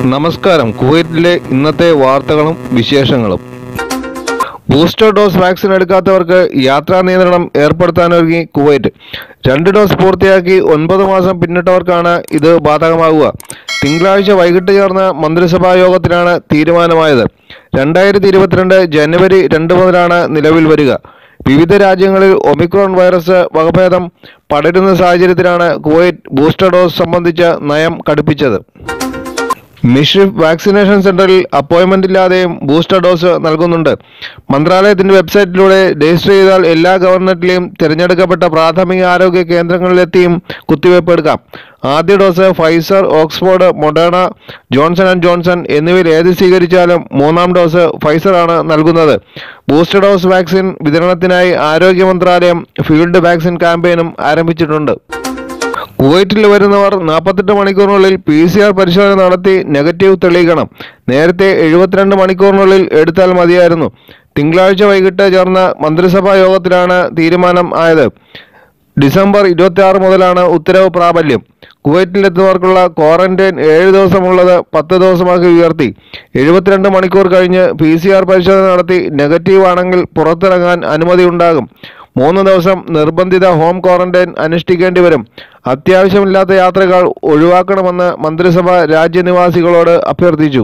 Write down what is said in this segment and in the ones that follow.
നമസ്കാരം കുവൈറ്റിലെ ഇന്നത്തെ വാർത്തകളും വിശേഷങ്ങളും ബൂസ്റ്റർ ഡോസ് വാക്സിൻ എടുക്കാത്തവർക്ക് യാത്രാ നിയന്ത്രണം ഏർപ്പെടുത്താനൊരുങ്ങി കുവൈറ്റ് രണ്ട് ഡോസ് പൂർത്തിയാക്കി ഒൻപത് മാസം പിന്നിട്ടവർക്കാണ് ഇത് ബാധകമാകുക തിങ്കളാഴ്ച വൈകിട്ട് ചേർന്ന മന്ത്രിസഭാ യോഗത്തിലാണ് തീരുമാനമായത് രണ്ടായിരത്തി ഇരുപത്തിരണ്ട് ജനുവരി രണ്ട് മുതലാണ് നിലവിൽ വരിക വിവിധ രാജ്യങ്ങളിൽ ഒമിക്രോൺ വൈറസ് വകഭേദം പടരുന്ന സാഹചര്യത്തിലാണ് കുവൈറ്റ് ബൂസ്റ്റർ ഡോസ് സംബന്ധിച്ച നയം കടുപ്പിച്ചത് മിഷ്രിഫ് വാക്സിനേഷൻ സെന്ററിൽ അപ്പോയിന്റ്മെന്റ് ഇല്ലാതെയും ബൂസ്റ്റർ ഡോസ് നൽകുന്നുണ്ട് മന്ത്രാലയത്തിന്റെ വെബ്സൈറ്റിലൂടെ രജിസ്റ്റർ ചെയ്താൽ എല്ലാ ഗവൺമെന്റിലെയും തിരഞ്ഞെടുക്കപ്പെട്ട പ്രാഥമിക ആരോഗ്യ കേന്ദ്രങ്ങളിലെത്തിയും കുത്തിവയ്പ് എടുക്കാം ആദ്യ dose Pfizer Oxford Moderna Johnson and Johnson എന്നിവയിൽ ഏത് സ്വീകരിച്ചാലും മൂന്നാം ഡോസ് ഫൈസർ ആണ് നൽകുന്നത് ബൂസ്റ്റർ ഡോസ് വാക്സിൻ വിതരണത്തിനായി ആരോഗ്യ മന്ത്രാലയം ഫീൽഡ് വാക്സിൻ ക്യാമ്പയിനും ആരംഭിച്ചിട്ടുണ്ട് കുവൈറ്റിൽ വരുന്നവർ നാൽപ്പത്തെട്ട് മണിക്കൂറിനുള്ളിൽ പി സി ആർ പരിശോധന നടത്തി നെഗറ്റീവ് തെളിയിക്കണം നേരത്തെ എഴുപത്തിരണ്ട് മണിക്കൂറിനുള്ളിൽ എടുത്താൽ മതിയായിരുന്നു തിങ്കളാഴ്ച വൈകിട്ട് ചേർന്ന മന്ത്രിസഭാ യോഗത്തിലാണ് തീരുമാനം ആയത് ഡിസംബർ ഇരുപത്തി ആറ് മുതലാണ് ഉത്തരവ് പ്രാബല്യം കുവൈറ്റിലെത്തുന്നവർക്കുള്ള ക്വാറന്റൈൻ ഏഴ് ദിവസമുള്ളത് പത്ത് ദിവസമാക്കി ഉയർത്തി എഴുപത്തിരണ്ട് മണിക്കൂർ കഴിഞ്ഞ് പി സി ആർ പരിശോധന നടത്തി നെഗറ്റീവ് ആണെങ്കിൽ പുറത്തിറങ്ങാൻ അനുമതി ഉണ്ടാകും മൂന്ന് ദിവസം നിർബന്ധിത ഹോം ക്വാറന്റൈൻ അനുഷ്ഠിക്കേണ്ടി വരും അത്യാവശ്യമില്ലാത്ത യാത്രകൾ ഒഴിവാക്കണമെന്ന് മന്ത്രിസഭ രാജ്യനിവാസികളോട് അഭ്യർത്ഥിച്ചു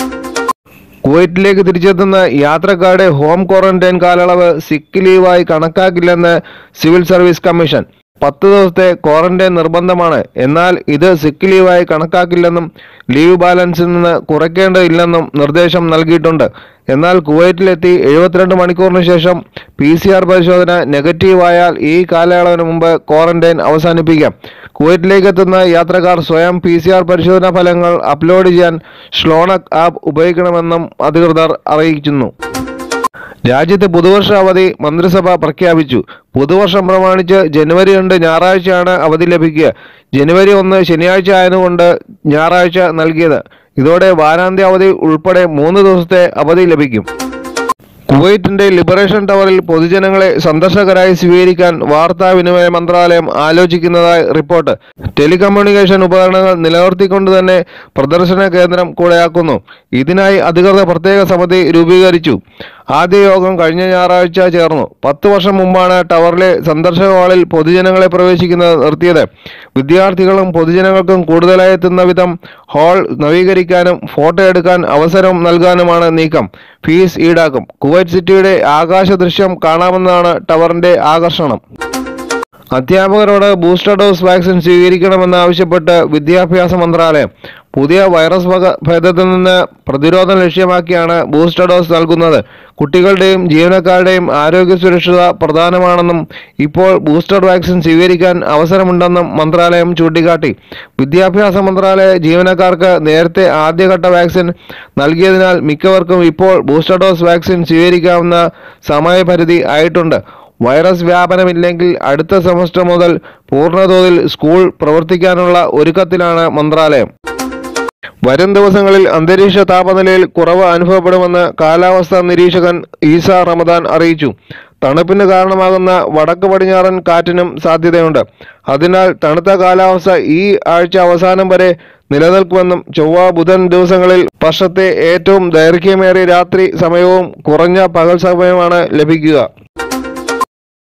കുവൈറ്റിലേക്ക് തിരിച്ചെത്തുന്ന യാത്രക്കാരുടെ ഹോം ക്വാറന്റൈൻ കാലയളവ് സിക്ക് ലീവായി കണക്കാക്കില്ലെന്ന് സിവിൽ സർവീസ് കമ്മീഷൻ പത്ത് ദിവസത്തെ ക്വാറന്റൈൻ നിർബന്ധമാണ് എന്നാൽ ഇത് സിക്ക് ലീവായി കണക്കാക്കില്ലെന്നും ലീവ് ബാലൻസിൽ നിന്ന് കുറയ്ക്കേണ്ടതില്ലെന്നും നിർദ്ദേശം നൽകിയിട്ടുണ്ട് എന്നാൽ കുവൈറ്റിലെത്തി എഴുപത്തിരണ്ട് മണിക്കൂറിന് ശേഷം പി സി ആർ പരിശോധന നെഗറ്റീവ് ആയാൽ ഈ കാലയളവിന് മുമ്പ് ക്വാറന്റൈൻ അവസാനിപ്പിക്കാം കുവൈറ്റിലേക്ക് എത്തുന്ന യാത്രക്കാർ സ്വയം പി സി ആർ പരിശോധനാ ഫലങ്ങൾ അപ്ലോഡ് ചെയ്യാൻ ഷ്ലോണക് ആപ്പ് ഉപയോഗിക്കണമെന്നും അധികൃതർ അറിയിക്കുന്നു രാജ്യത്തെ പുതുവർഷ അവധി മന്ത്രിസഭ പ്രഖ്യാപിച്ചു പുതുവർഷം പ്രമാണിച്ച് ജനുവരി രണ്ട് ഞായറാഴ്ചയാണ് അവധി ലഭിക്കുക ജനുവരി ഒന്ന് ശനിയാഴ്ച ആയതുകൊണ്ട് ഞായറാഴ്ച നൽകിയത് ഇതോടെ വാരാന്ത്യ അവധി ഉൾപ്പെടെ മൂന്ന് ദിവസത്തെ അവധി ലഭിക്കും കുവൈറ്റിന്റെ ലിബറേഷൻ ടവറിൽ പൊതുജനങ്ങളെ സന്ദർശകരായി സ്വീകരിക്കാൻ വാർത്താവിനിമയ മന്ത്രാലയം ആലോചിക്കുന്നതായി റിപ്പോർട്ട് ടെലികമ്മ്യൂണിക്കേഷൻ ഉപകരണങ്ങൾ നിലനിർത്തിക്കൊണ്ട് തന്നെ പ്രദർശന കേന്ദ്രം കൂടെയാക്കുന്നു ഇതിനായി അധികൃതർ പ്രത്യേക സമിതി രൂപീകരിച്ചു ആദ്യ യോഗം കഴിഞ്ഞ ഞായറാഴ്ച ചേർന്നു പത്ത് വർഷം മുമ്പാണ് ടവറിലെ സന്ദർശക ഹാളിൽ പൊതുജനങ്ങളെ പ്രവേശിക്കുന്നത് നിർത്തിയത് വിദ്യാർത്ഥികളും പൊതുജനങ്ങൾക്കും കൂടുതലായി എത്തുന്ന വിധം ഹാൾ നവീകരിക്കാനും ഫോട്ടോ എടുക്കാൻ അവസരം നൽകാനുമാണ് നീക്കം ഫീസ് ഈടാക്കും കുവൈറ്റ് സിറ്റിയുടെ ആകാശ ദൃശ്യം കാണാമെന്നാണ് ടവറിന്റെ ആകർഷണം അധ്യാപകരോട് ബൂസ്റ്റർ ഡോസ് വാക്സിൻ സ്വീകരിക്കണമെന്നാവശ്യപ്പെട്ട് വിദ്യാഭ്യാസ മന്ത്രാലയം പുതിയ വൈറസ് വക ഭേദത്തിൽ നിന്ന് പ്രതിരോധം ലക്ഷ്യമാക്കിയാണ് ബൂസ്റ്റർ ഡോസ് നൽകുന്നത് കുട്ടികളുടെയും ജീവനക്കാരുടെയും ആരോഗ്യ സുരക്ഷത പ്രധാനമാണെന്നും ഇപ്പോൾ ബൂസ്റ്റർ വാക്സിൻ സ്വീകരിക്കാൻ അവസരമുണ്ടെന്നും മന്ത്രാലയം ചൂണ്ടിക്കാട്ടി വിദ്യാഭ്യാസ മന്ത്രാലയ ജീവനക്കാർക്ക് നേരത്തെ ആദ്യഘട്ട വാക്സിൻ നൽകിയതിനാൽ മിക്കവർക്കും ഇപ്പോൾ ബൂസ്റ്റർ ഡോസ് വാക്സിൻ സ്വീകരിക്കാവുന്ന സമയപരിധി ആയിട്ടുണ്ട് വൈറസ് വ്യാപനമില്ലെങ്കിൽ അടുത്ത സെമസ്റ്റർ മുതൽ പൂർണ്ണതോതിൽ സ്കൂൾ പ്രവർത്തിക്കാനുള്ള ഒരുക്കത്തിലാണ് മന്ത്രാലയം വരും ദിവസങ്ങളിൽ അന്തരീക്ഷ താപനിലയിൽ കുറവ് അനുഭവപ്പെടുമെന്ന് കാലാവസ്ഥാ നിരീക്ഷകൻ ഈസ റമദാൻ അറിയിച്ചു തണുപ്പിന് കാരണമാകുന്ന വടക്ക് പടിഞ്ഞാറൻ കാറ്റിനും സാധ്യതയുണ്ട് അതിനാൽ തണുത്ത കാലാവസ്ഥ ഈ ആഴ്ച അവസാനം വരെ നിലനിൽക്കുമെന്നും ചൊവ്വ ബുധൻ ദിവസങ്ങളിൽ വർഷത്തെ ഏറ്റവും ദൈർഘ്യമേറിയ രാത്രി സമയവും കുറഞ്ഞ പകൽ സമയവുമാണ് ലഭിക്കുക